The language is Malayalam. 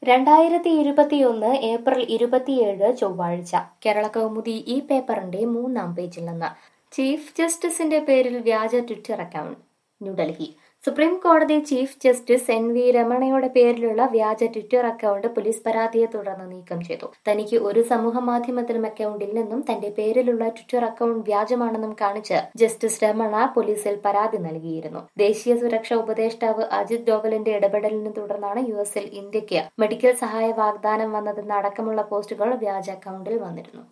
രണ്ടായിരത്തി ഇരുപത്തിയൊന്ന് ഏപ്രിൽ ഇരുപത്തിയേഴ് ചൊവ്വാഴ്ച കേരള കൗമുദി ഈ പേപ്പറിന്റെ മൂന്നാം പേജിൽ നിന്ന് ചീഫ് ജസ്റ്റിസിന്റെ പേരിൽ വ്യാജ ട്വിറ്റർ അക്കൗണ്ട് ന്യൂഡൽഹി സുപ്രീം കോടതി ചീഫ് ജസ്റ്റിസ് എൻ വി രമണയുടെ പേരിലുള്ള വ്യാജ ട്വിറ്റർ അക്കൗണ്ട് പോലീസ് പരാതിയെ തുടർന്ന് നീക്കം ചെയ്തു തനിക്ക് ഒരു സമൂഹ മാധ്യമത്തിലും അക്കൗണ്ട് ഇല്ലെന്നും തന്റെ പേരിലുള്ള ട്വിറ്റർ അക്കൗണ്ട് വ്യാജമാണെന്നും കാണിച്ച് ജസ്റ്റിസ് രമണ പോലീസിൽ പരാതി നൽകിയിരുന്നു ദേശീയ സുരക്ഷാ ഉപദേഷ്ടാവ് അജിത് ഡോവലിന്റെ ഇടപെടലിനെ തുടർന്നാണ് യു എസിൽ ഇന്ത്യക്ക് മെഡിക്കൽ സഹായ വാഗ്ദാനം വന്നതെന്ന അടക്കമുള്ള പോസ്റ്റുകൾ വ്യാജ അക്കൗണ്ടിൽ വന്നിരുന്നു